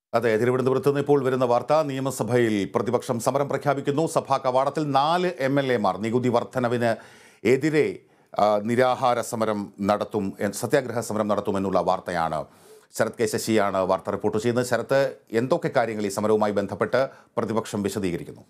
അതെ തിരുവനന്തപുരത്ത് നിന്ന് ഇപ്പോൾ വരുന്ന വാർത്ത നിയമസഭയിൽ പ്രതിപക്ഷം സമരം പ്രഖ്യാപിക്കുന്നു സഭാ കവാടത്തിൽ നാല് എം എൽ എമാർ നികുതി വർധനവിന് എതിരെ ആ, നിരാഹാര സമരം നടത്തും എ- സത്യാഗ്രഹ സമരം നടത്തുമെന്നുള്ള വാർത്തയാണ് ശരത് കെ ശശിയാണ് വാർത്ത റിപ്പോർട്ട് ചെയ്യുന്നത് ശരത്ത് എന്തൊക്കെ കാര്യങ്ങൾ ഈ സമരവുമായി ബന്ധപ്പെട്ട് പ്രതിപക്ഷം വിശദീകരിക്കുന്നു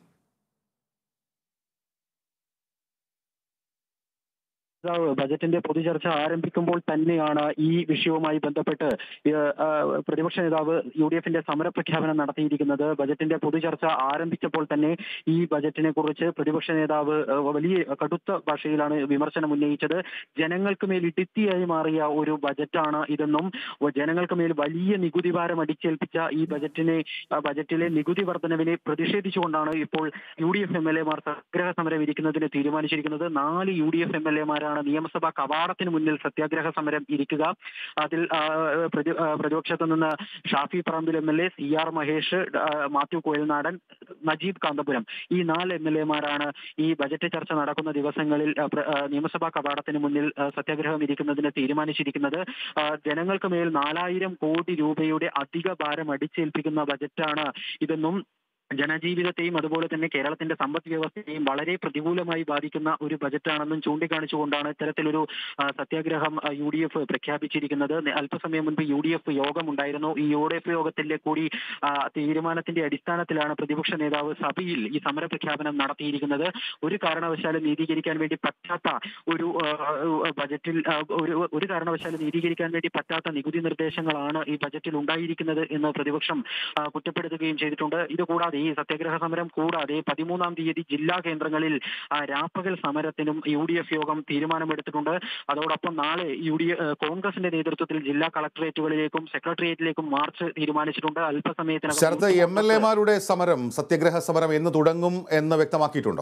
നേതാവ് ബജറ്റിന്റെ പൊതുചർച്ച ആരംഭിക്കുമ്പോൾ തന്നെയാണ് ഈ വിഷയവുമായി ബന്ധപ്പെട്ട് ഏഹ്, ആ, പ്രതിപക്ഷ നേതാവ് യു ഡി എഫിന്റെ സമരപ്രഖ്യാപനം നടത്തിയിരിക്കുന്നത് ബജറ്റിന്റെ പൊതുചർച്ച ആരംഭിച്ചപ്പോൾ തന്നെ ഈ ബജറ്റിനെ കുറിച്ച് പ്രതിപക്ഷ നേതാവ് ഏഹ്, വലിയ കടുത്ത ഭാഷയിലാണ് വിമർശനം ഉന്നയിച്ചത് ജനങ്ങൾക്ക് മേൽ ഇടുത്തിയായി മാറിയ ഒരു ബജറ്റാണ് ഇതെന്നും ജനങ്ങൾക്ക് മേൽ വലിയ നികുതി ഭാരം അടിച്ചേൽപ്പിച്ച ഈ ബജറ്റിനെ ആ, ബജറ്റിലെ നികുതി വർധനവിനെ പ്രതിഷേധിച്ചുകൊണ്ടാണ് ഇപ്പോൾ U D F M L എമാർ സത്യാഗ്രഹ സമരം ഇരിക്കുന്നതിന് തീരുമാനിച്ചിരിക്കുന്നത് നാല് U D F M L എമാരാണ് നിയമസഭാ കവാടത്തിന് മുന്നിൽ സത്യാഗ്രഹ സമരം ഇരിക്കുക അതിൽ ആ, പ്രതി- ആ, പ്രതിപക്ഷത്ത് നിന്ന് Shafi Parambil M L A C R Mahesh ആ, മാത്യു കോയൽനാടൻ നജീബ് കാന്തപുരം ഈ നാല് എം എൽ എമാരാണ് ഈ ബജറ്റ് ചർച്ച നടക്കുന്ന ദിവസങ്ങളിൽ ആ, പ്ര- ആ, നിയമസഭാ കവാടത്തിന് മുന്നിൽ ആ, സത്യാഗ്രഹം ഇരിക്കുന്നതിന് തീരുമാനിച്ചിരിക്കുന്നത് ആ, ജനങ്ങൾക്ക് മേൽ നാലായിരം കോടി രൂപയുടെ അധിക ഭാരം അടിച്ചേൽപ്പിക്കുന്ന ബജറ്റാണ് ഇതെന്നും ജനജീവിതത്തെയും അതുപോലെ തന്നെ കേരളത്തിന്റെ സമ്പദ് വ്യവസ്ഥയെയും വളരെ പ്രതികൂലമായി ബാധിക്കുന്ന ഒരു ബജറ്റാണെന്നും ചൂണ്ടിക്കാണിച്ചുകൊണ്ടാണ് ഇത്തരത്തിലൊരു ആ, സത്യാഗ്രഹം യു ഡി എഫ് പ്രഖ്യാപിച്ചിരിക്കുന്നത് നെ- അല്പസമയം മുൻപ് യു ഡി എഫ് യോഗമുണ്ടായിരുന്നു ഈ യു ഡി എഫ് യോഗത്തിന്റെ കൂടി ആ, തീരുമാനത്തിന്റെ അടിസ്ഥാനത്തിലാണ് പ്രതിപക്ഷ നേതാവ് സഭയിൽ ഈ സമര പ്രഖ്യാപനം നടത്തിയിരിക്കുന്നത് ഒരു കാരണവശാലും നീതീകരിക്കാൻ വേണ്ടി പറ്റാത്ത ഒരു ആ, ആ, ബജറ്റിൽ ആ, ഒരു ഒരു കാരണവശാലും നീതീകരിക്കാൻ വേണ്ടി പറ്റാത്ത നികുതി നിർദ്ദേശങ്ങളാണ് ഈ ബജറ്റിൽ ഉണ്ടായിരിക്കുന്നത് എന്ന് പ്രതിപക്ഷം ആ, കുറ്റപ്പെടുത്തുകയും ചെയ്തിട്ടുണ്ട് ഇത് കൂടാതെ ഈ സത്യാഗ്രഹ സമരം കൂടാതെ പതിമൂന്നാം തീയതി ജില്ലാ കേന്ദ്രങ്ങളിൽ ആ, രാപ്പകൽ സമരത്തിനും യു ഡി എഫ് യോഗം തീരുമാനമെടുത്തിട്ടുണ്ട് അതോടൊപ്പം നാളെ യു ഡി കോൺഗ്രസിന്റെ നേതൃത്വത്തിൽ ജില്ലാ കളക്ടറേറ്റുകളിലേക്കും സെക്രട്ടേറിയറ്റിലേക്കും മാർച്ച് തീരുമാനിച്ചിട്ടുണ്ട് അല്പസമയത്തിനകം ശരത്ത് എം എൽ എമാരുടെ സമരം സത്യാഗ്രഹ സമരം എന്ന് തുടങ്ങും എന്ന് വ്യക്തമാക്കിയിട്ടുണ്ടോ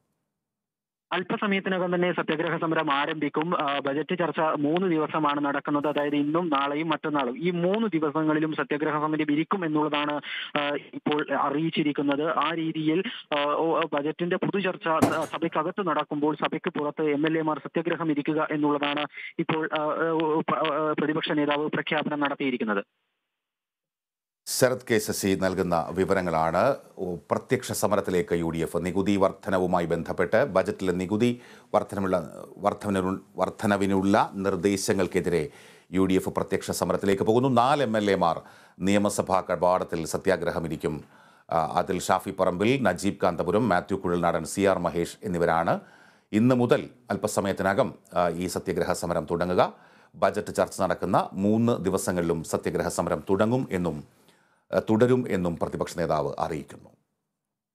അല്പസമയത്തിനകം തന്നെ സത്യാഗ്രഹ സമരം ആരംഭിക്കും ആ, ബജറ്റ് ചർച്ച മൂന്ന് ദിവസമാണ് നടക്കുന്നത് അതായത് ഇന്നും നാളെയും മറ്റന്നാളും ഈ മൂന്ന് ദിവസങ്ങളിലും സത്യാഗ്രഹ സമരം ഇരിക്കും എന്നുള്ളതാണ് ആ, ഇപ്പോൾ അറിയിച്ചിരിക്കുന്നത് ആ രീതിയിൽ ആ, ഓ, ബജറ്റിന്റെ പൊതുചർച്ച ആ, സഭയ്ക്കകത്ത് നടക്കുമ്പോൾ സഭയ്ക്ക് പുറത്ത് എം എൽ എമാർ സത്യാഗ്രഹം ഇരിക്കുക എന്നുള്ളതാണ് ഇപ്പോൾ ആ, ആ, പ- ആ, പ്രതിപക്ഷ നേതാവ് പ്രഖ്യാപനം നടത്തിയിരിക്കുന്നത് ശരത് കെ ശശി നൽകുന്ന വിവരങ്ങളാണ് ഓ, പ്രത്യക്ഷ സമരത്തിലേക്ക് യു ഡി എഫ് നികുതി വർധനവുമായി ബന്ധപ്പെട്ട് ബജറ്റിലെ നികുതി വർധനമുള്ള വർധന വർധനവിനുള്ള നിർദ്ദേശങ്ങൾക്കെതിരെ യു ഡി എഫ് പ്രത്യക്ഷ സമരത്തിലേക്ക് പോകുന്നു നാല് എം എൽ എമാർ നിയമസഭാ കവാടത്തിൽ സത്യാഗ്രഹമിരിക്കും ആ, അതിൽ ഷാഫി പറമ്പിൽ നജീബ് കാന്തപുരം മാത്യു കുഴൽനാടൻ സി ആർ മഹേഷ് എന്നിവരാണ് ഇന്ന് മുതൽ അല്പസമയത്തിനകം ആ, ഈ സത്യാഗ്രഹ സമരം തുടങ്ങുക ബജറ്റ് ചർച്ച നടക്കുന്ന മൂന്ന് ദിവസങ്ങളിലും സത്യാഗ്രഹ സമരം തുടങ്ങും എന്നും ആ, തുടരും എന്നും പ്രതിപക്ഷ നേതാവ് അറിയിക്കുന്നു